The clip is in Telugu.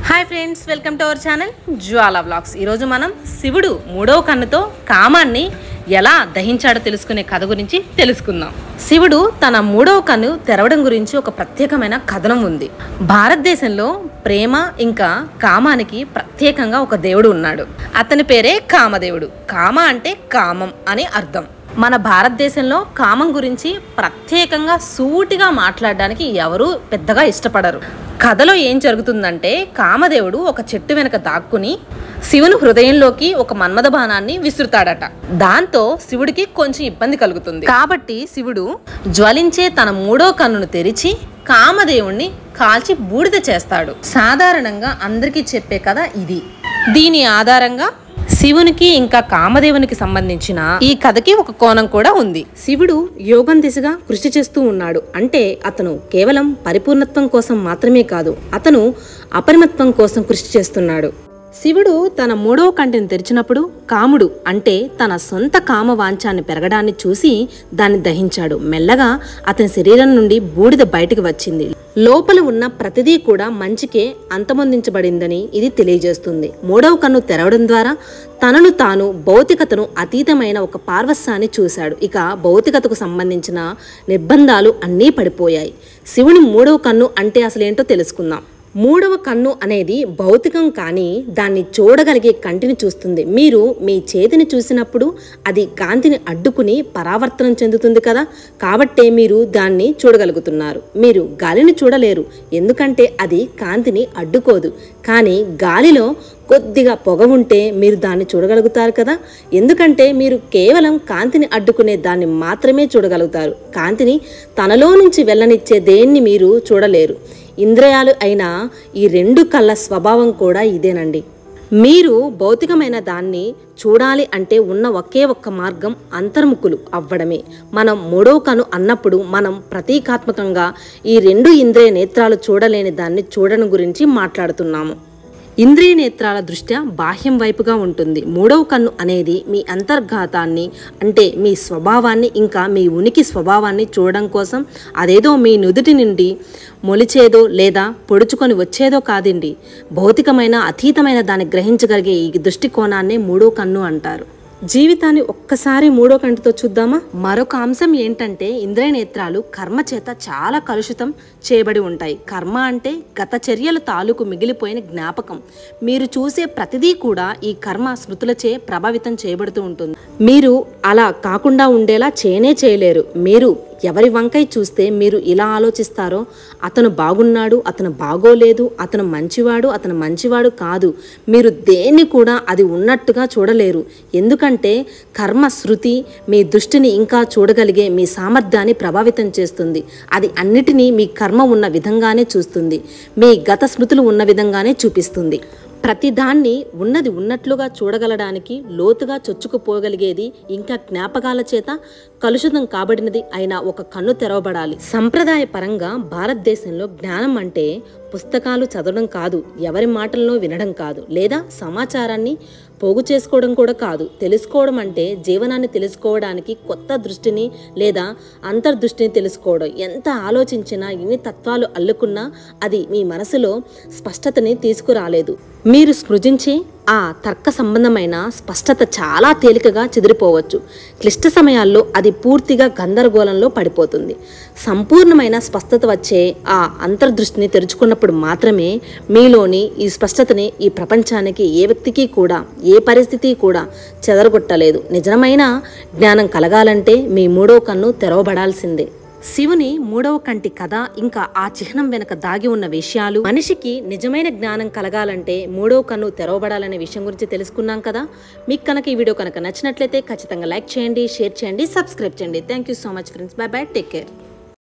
hi friends welcome to our channel Jwala vlogs ఈరోజు మనం శివుడు మూడవ కన్నుతో కామాన్ని ఎలా దహించాడో తెలుసుకునే కథ గురించి తెలుసుకుందాం శివుడు తన మూడవ కన్ను తెరవడం గురించి ఒక ప్రత్యేకమైన కథనం ఉంది భారతదేశంలో ప్రేమ ఇంకా కామానికి ప్రత్యేకంగా ఒక దేవుడు ఉన్నాడు అతని పేరే కామదేవుడు కామ అంటే కామం అని అర్థం మన భారతదేశంలో కామం గురించి ప్రత్యేకంగా సూటిగా మాట్లాడడానికి ఎవరూ పెద్దగా ఇష్టపడరు కథలో ఏం జరుగుతుందంటే కామదేవుడు ఒక చెట్టు వెనక దాక్కుని శివుని హృదయంలోకి ఒక మన్మథ బాణాన్ని విసురుతాడట దాంతో శివుడికి కొంచెం ఇబ్బంది కలుగుతుంది కాబట్టి శివుడు జ్వలించే తన మూడో కన్నును తెరిచి కామదేవుణ్ణి కాల్చి బూడిద చేస్తాడు సాధారణంగా అందరికీ చెప్పే కథ ఇది దీని ఆధారంగా శివునికి ఇంకా కామదేవునికి సంబంధించిన ఈ కథకి ఒక కోణం కూడా ఉంది శివుడు యోగం దిశగా కృషి చేస్తూ ఉన్నాడు అంటే అతను కేవలం పరిపూర్ణత్వం కోసం మాత్రమే కాదు అతను అపరిమత్వం కోసం కృషి చేస్తున్నాడు శివుడు తన మూడవ కంటిని తెరిచినప్పుడు కాముడు అంటే తన సొంత కామ వాంఛాన్ని పెరగడాన్ని చూసి దాన్ని దహించాడు మెల్లగా అతని శరీరం నుండి బూడిద బయటకు వచ్చింది లోపల ఉన్న ప్రతిదీ కూడా మంచికే అంతమొందించబడిందని ఇది తెలియజేస్తుంది మూడవ కన్ను తెరవడం ద్వారా తనను తాను భౌతికతను అతీతమైన ఒక పార్వస్యాన్ని చూశాడు ఇక భౌతికతకు సంబంధించిన నిర్బంధాలు అన్నీ పడిపోయాయి శివుని మూడవ కన్ను అంటే అసలేంటో తెలుసుకుందాం మూడవ కన్ను అనేది భౌతికం కానీ దాన్ని చూడగలిగే కంటిని చూస్తుంది మీరు మీ చేతిని చూసినప్పుడు అది కాంతిని అడ్డుకుని పరావర్తనం చెందుతుంది కదా కాబట్టే మీరు దాన్ని చూడగలుగుతున్నారు మీరు గాలిని చూడలేరు ఎందుకంటే అది కాంతిని అడ్డుకోదు కానీ గాలిలో కొద్దిగా పొగ ఉంటే మీరు దాన్ని చూడగలుగుతారు కదా ఎందుకంటే మీరు కేవలం కాంతిని అడ్డుకునే దాన్ని మాత్రమే చూడగలుగుతారు కాంతిని తనలో నుంచి వెళ్ళనిచ్చే దేన్ని మీరు చూడలేరు ఇంద్రియాలు అయిన ఈ రెండు కళ్ళ స్వభావం కూడా ఇదేనండి మీరు భౌతికమైన దాన్ని చూడాలి అంటే ఉన్న ఒకే ఒక్క మార్గం అంతర్ముఖులు అవ్వడమే మనం మూడవ కను అన్నప్పుడు మనం ప్రతీకాత్మకంగా ఈ రెండు ఇంద్రియ నేత్రాలు చూడలేని దాన్ని చూడడం గురించి మాట్లాడుతున్నాము ఇంద్రియ నేత్రాల దృష్ట్యా బాహ్యం వైపుగా ఉంటుంది మూడవ కన్ను అనేది మీ అంతర్ఘాతాన్ని అంటే మీ స్వభావాన్ని ఇంకా మీ ఉనికి స్వభావాన్ని చూడడం కోసం అదేదో మీ నుదుటి నుండి మొలిచేదో లేదా పొడుచుకొని వచ్చేదో కాదండి భౌతికమైన అతీతమైన దాన్ని గ్రహించగలిగే ఈ దృష్టికోణాన్నే మూడో కన్ను అంటారు జీవితాన్ని ఒక్కసారి మూడో కంటితో చూద్దామా మరొక అంశం ఏంటంటే ఇంద్రియ నేత్రాలు కర్మ చేత చాలా కలుషితం చేయబడి ఉంటాయి కర్మ అంటే గత చర్యల తాలూకు మిగిలిపోయిన జ్ఞాపకం మీరు చూసే ప్రతిదీ కూడా ఈ కర్మ స్మృతులచే ప్రభావితం చేయబడుతూ ఉంటుంది మీరు అలా కాకుండా ఉండేలా చేయనే చేయలేరు మీరు ఎవరి వంకై చూస్తే మీరు ఇలా ఆలోచిస్తారో అతను బాగున్నాడు అతను బాగోలేదు అతను మంచివాడు అతను మంచివాడు కాదు మీరు దేన్ని కూడా అది ఉన్నట్టుగా చూడలేరు ఎందుకంటే కర్మ శృతి మీ దృష్టిని ఇంకా చూడగలిగే మీ సామర్థ్యాన్ని ప్రభావితం చేస్తుంది అది అన్నిటినీ మీ కర్మ ఉన్న విధంగానే చూస్తుంది మీ గత స్మృతులు ఉన్న విధంగానే చూపిస్తుంది ప్రతిదాన్ని ఉన్నది ఉన్నట్లుగా చూడగలడానికి లోతుగా చొచ్చుకుపోగలిగేది ఇంకా జ్ఞాపకాల చేత కలుషితం కాబడినది అయిన ఒక కన్ను తెరవబడాలి సంప్రదాయ పరంగా భారతదేశంలో జ్ఞానం అంటే పుస్తకాలు చదవడం కాదు ఎవరి మాటలను వినడం కాదు లేదా సమాచారాన్ని పోగు చేసుకోవడం కూడా కాదు తెలుసుకోవడం అంటే జీవనాన్ని తెలుసుకోవడానికి కొత్త దృష్టిని లేదా అంతర్దృష్టిని తెలుసుకోవడం ఎంత ఆలోచించినా ఎన్ని తత్వాలు అల్లుకున్నా అది మీ మనసులో స్పష్టతని తీసుకురాలేదు మీరు స్పృజించే ఆ తర్క సంబంధమైన స్పష్టత చాలా తేలికగా చెదిరిపోవచ్చు క్లిష్ట సమయాల్లో అది పూర్తిగా గందరగోళంలో పడిపోతుంది సంపూర్ణమైన స్పష్టత వచ్చే ఆ అంతర్దృష్టిని తెరుచుకున్నప్పుడు మాత్రమే మీలోని ఈ స్పష్టతని ఈ ప్రపంచానికి ఏ వ్యక్తికి కూడా ఏ పరిస్థితి కూడా చెదరగొట్టలేదు నిజమైన జ్ఞానం కలగాలంటే మీ మూడో కన్ను తెరవబడాల్సిందే శివుని మూడవ కంటి కథ ఇంకా ఆ చిహ్నం వెనక దాగి ఉన్న విషయాలు మనిషికి నిజమైన జ్ఞానం కలగాలంటే మూడవ కన్ను తెరవబడాలనే విషయం గురించి తెలుసుకున్నాం కదా మీకు కనుక ఈ వీడియో కనుక నచ్చినట్లయితే ఖచ్చితంగా లైక్ చేయండి షేర్ చేయండి సబ్స్క్రైబ్ చేయండి thank you so much friends bye bye take care